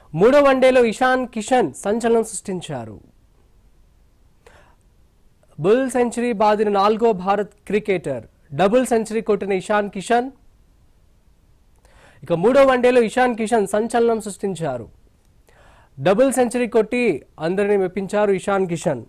మూడో వన్డేలో ఇషాన్ కిషన్ సంచలనం సృష్టించారు బుల్ సెంచరీ బాదిన నాలుగో భారత్ క్రికెటర్ డబుల్ సెంచరీ కొట్టిన ఇషాన్ కిషన్ ఇక మూడో వన్డేలో ఇషాన్ కిషన్ సంచలనం సృష్టించారు డబుల్ సెంచరీ కొట్టి అందరినీ మెప్పించారు ఇషాన్ కిషన్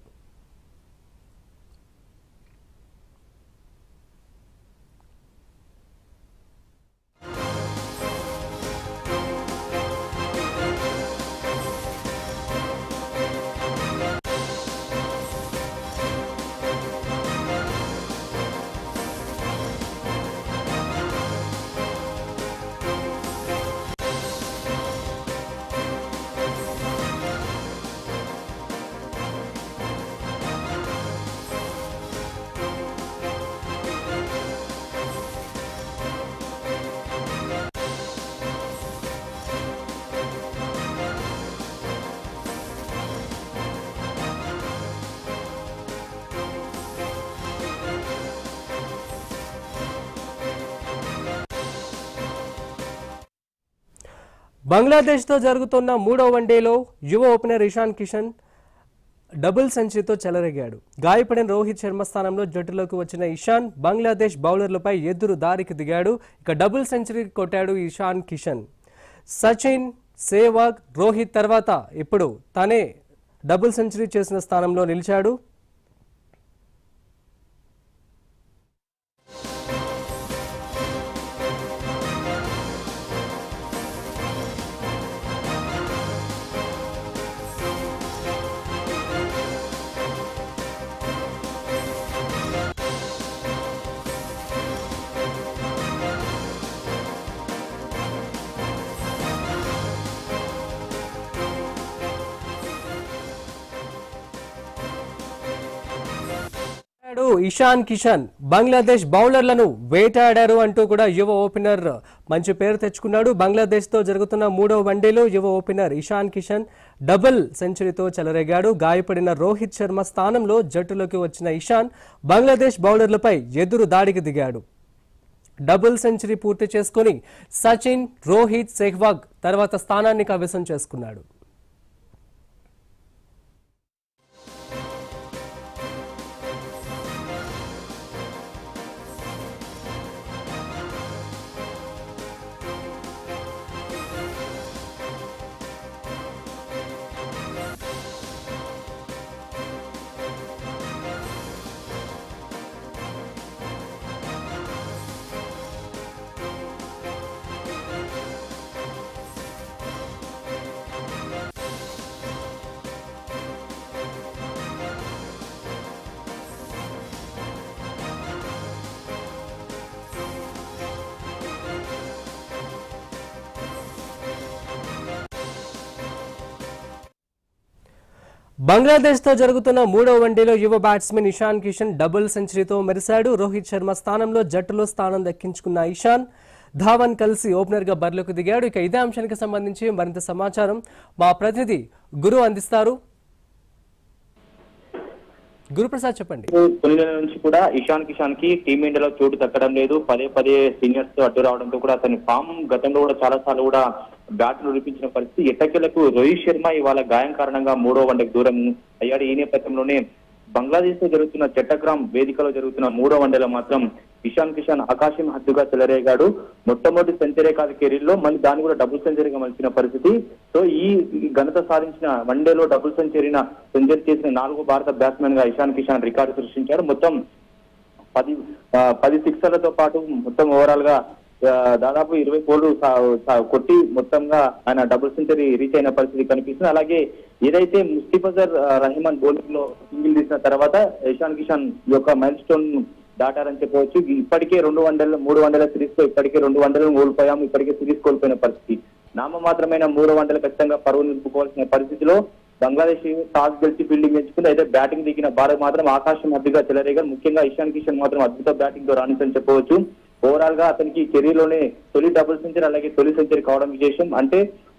బంగ్లాదేశ్తో జరుగుతున్న మూడో వన్డేలో యువ ఓపెనర్ ఇషాన్ కిషన్ డబుల్ సెంచరీతో చెలరేగాడు గాయపడిన రోహిత్ శర్మ స్థానంలో జట్టులోకి వచ్చిన ఇషాన్ బంగ్లాదేశ్ బౌలర్లపై ఎదురు దారికి దిగాడు ఇక డబుల్ సెంచరీ కొట్టాడు ఇషాన్ కిషన్ సచిన్ సేవాగ్ రోహిత్ తర్వాత ఇప్పుడు తనే డబుల్ సెంచరీ చేసిన స్థానంలో నిలిచాడు ఆడాడు ఇషాన్ కిషన్ బంగ్లాదేశ్ బౌలర్లను వేటాడారు అంటూ కూడా యువ ఓపెనర్ మంచి పేరు తెచ్చుకున్నాడు బంగ్లాదేశ్తో జరుగుతున్న మూడో వన్డేలో యువ ఓపెనర్ ఇషాన్ కిషన్ డబుల్ సెంచరీతో చెలరేగాడు గాయపడిన రోహిత్ శర్మ స్థానంలో జట్టులోకి వచ్చిన ఇషాన్ బంగ్లాదేశ్ బౌలర్లపై ఎదురు దాడికి దిగాడు డబుల్ సెంచరీ పూర్తి చేసుకుని సచిన్ రోహిత్ సెహ్వాగ్ తర్వాత స్థానాన్ని కైవసం చేసుకున్నాడు బంగ్లాదేశ్తో జరుగుతున్న మూడో వన్డేలో యువ బ్యాట్స్మెన్ ఇషాన్ కిషన్ డబుల్ సెంచరీతో మెరిశాడు రోహిత్ శర్మ స్థానంలో జట్టులో స్థానం దక్కించుకున్న ఇషాన్ ధావన్ కలిసి ఓపెనర్గా బరిలోకి దిగాడు ఇక ఇదే అంశానికి సంబంధించి మరింత సమాచారం మా ప్రతినిధి గురు అందిస్తారు గురుప్రసాద్ చెప్పండి కొన్ని నెలల నుంచి కూడా ఇషాన్ కిషాన్ కి టీమిండియాలో చోటు దక్కడం లేదు పదే పదే సీనియర్స్ తో అడ్డు రావడంతో కూడా అతని ఫామ్ గతంలో కూడా చాలా సార్లు కూడా బ్యాట్ నిరూపించిన పరిస్థితి ఎట్టకేలకు రోహిత్ శర్మ ఇవాళ గాయం కారణంగా మూడో వన్డేకి దూరం అయ్యాడు ఈ నేపథ్యంలోనే బంగ్లాదేశ్ తో జరుగుతున్న చట్టగ్రామ్ వేదికలో జరుగుతున్న మూడో వన్డేలో మాత్రం ఇషాన్ కిషాన్ ఆకాశం హద్దుగా చెలరేగాడు మొట్టమొదటి సెంచరీ కాదు కెరీర్ లో మళ్ళీ దాన్ని కూడా డబుల్ సెంచరీగా మలిచిన పరిస్థితి సో ఈ ఈ ఘనత సాధించిన వన్డేలో డబుల్ సెంచరీన సెంచరీ చేసిన నాలుగో భారత బ్యాట్స్మెన్ గా ఇషాన్ కిషాన్ రికార్డు సృష్టించారు మొత్తం పది ఆ, పది సిక్సర్లతో పాటు మొత్తం ఓవరాల్ గా ఆ, దాదాపు ఇరవై కోళ్లు సా- సా- కొట్టి మొత్తంగా ఆయన డబుల్ సెంచరీ రీచ్ అయిన పరిస్థితి కనిపిస్తుంది అలాగే ఏదైతే ముస్తిఫజర్ ఆ, రహమాన్ బౌలింగ్ లో సింగిల్ తీసిన తర్వాత ఇషాన్ కిషాన్ ఈ యొక్క మైల్ స్టోన్ దాటారని చెప్పవచ్చు ఇప్పటికే రెండు వందల మూడు వందల సిరీస్ లో ఇప్పటికే రెండు వందలను కోల్పోయాము ఇప్పటికే సిరీస్ కోల్పోయిన పరిస్థితి నామమాత్రమైన మూడు వందలు ఖచ్చితంగా పరువు నిలుపుకోవాల్సిన పరిస్థితిలో బంగ్లాదేశ్ టాస్ గెలిచి ఫీల్డింగ్ ఎంచుకుంది అయితే బ్యాటింగ్ దిగిన భారత్ మాత్రం ఆకాశం అద్దుగా చెలరేగా ముఖ్యంగా ఇషాన్ కిషన్ మాత్రం అద్భుత బ్యాటింగ్ తో రాణించని చెప్పవచ్చు ఓవరాల్ గా అతనికి కెరీర్ లోనే తొలి డబుల్ సెంచరీ అలాగే తొలి సెంచరీ కావడం విశేషం అంటే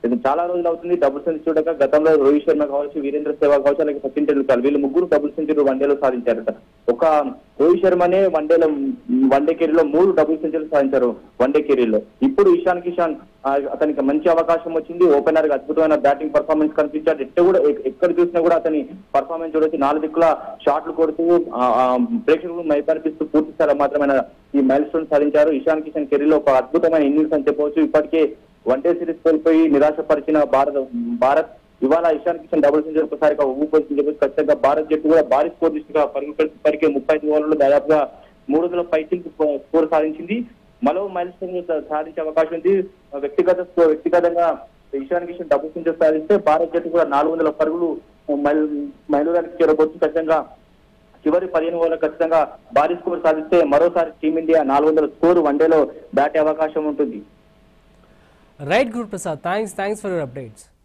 ఇది చాలా రోజులు అవుతుంది డబుల్ సెంచరీ చూడక గతంలో రోహిత్ శర్మ కావచ్చు వీరేంద్ర సెహ్వాగ్ కావచ్చు అలాగే సచిన్ టెండూల్కర్ వీళ్ళు ముగ్గురు డబుల్ సెంచరీ వన్డేలో సాధించారట ఒక రోహిత్ శర్మనే వన్డేలో వన్డే కెరీర్లో మూడు డబుల్ సెంచరీలు సాధించారు వన్డే కెరీర్లో ఇప్పుడు ఇషాన్ కిషాన్ ఆ, అతనికి మంచి అవకాశం వచ్చింది ఓపెనర్ గా అద్భుతమైన బ్యాటింగ్ పర్ఫార్మెన్స్ కనిపించాడు ఎక్కడ కూడా ఎక్- ఎక్కడ చూసినా కూడా అతని పర్ఫార్మెన్స్ చూడొచ్చు నాలుగు దిక్కుల షాట్లు కొడుతూ ఆ, ఆ, ప్రేక్షకులు మైపరిపిస్తూ పూర్తి స్థాయిలో మాత్రమే ఈ మైల్ స్టోన్ సాధించారు ఇషాన్ కిషన్ కెరీర్ లో ఒక అద్భుతమైన ఇన్నింగ్స్ అని చెప్పవచ్చు ఇప్పటికే వన్డే సిరీస్ కోల్పోయి నిరాశపరిచిన భారత్ భారత్ ఇవాళ ఇషాన్ కిషన్ డబుల్ సెంచరీ ఒకసారిగా ఊపొచ్చింది చెప్పి ఖచ్చితంగా భారత్ జట్టు కూడా భారీ స్కోర్ దిశగా పరుగు పరికే ముప్పై ఐదు ఓవర్లలో దాదాపుగా మూడు వందల పైచిల్ స్కోర్ సాధించింది మరో మైల్ స్టోన్ సాధించే అవకాశం ఉంది వ్యక్తిగత స్కో- వ్యక్తిగతంగా ఇషాన్ కిషన్ డబుల్ సెంచరీ సాధిస్తే భారత్ జట్టు కూడా నాలుగు వందల పరుగులు మైల్ మైలురానికి చేరబోతుంది ఖచ్చితంగా చివరి పదిహేను ఓవర్లు ఖచ్చితంగా భారీ స్కోర్ సాధిస్తే మరోసారి టీమిండియా నాలుగు వందల స్కోర్ వన్డేలో దాటే అవకాశం ఉంటుంది right Guru Prasad thanks thanks for your updates